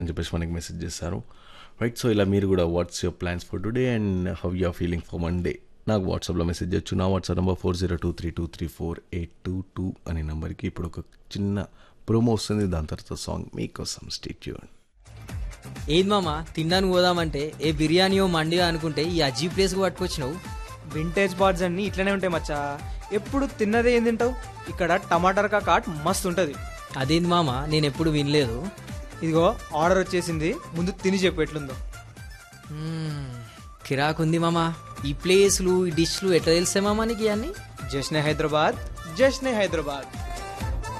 అని చెప్పేసి మనకి మెసేజ్ చేస్తారు రైట్ సో ఇలా మీరు కూడా what's your plans for today and how you are feeling for Monday నాకు వాట్సాప్లో మెసేజ్ చేయొచ్చు నా WhatsApp number four zero two three two three four eight two two అనే నెంబర్కి ఇప్పుడు ఒక చిన్న ప్రోమో వస్తుంది దాని తర్వాత సాంగ్ మీకోసం స్టేట్ చేయండి ఏది మామ తినడానికి పోదామంటే ఏ బిర్యానీయో మండియో అనుకుంటే ఈ అజీబ్ ప్లేస్కి పట్టుకొచ్చినావు వింటేజ్ బార్డ్స్ అన్ని ఇట్లనే ఉంటాయి మచ్చా ఎప్పుడు తిన్నదే ఏం తింటావు ఇక్కడ టమాటర్ కాట్ మస్తు ఉంటుంది అదేంది మామ నేను ఎప్పుడు వినలేదు ఇదిగో ఆర్డర్ వచ్చేసింది ముందు తిని చెప్పు ఎట్లుందో మ్మ్, కిరాకుంది మామ ఈ ప్లేస్లు ఈ డిష్లు ఎట్లా తెలిసే మామ నీకు ఇవన్నీ జశ్నే హైదరాబాద్ జశ్నే హైదరాబాద్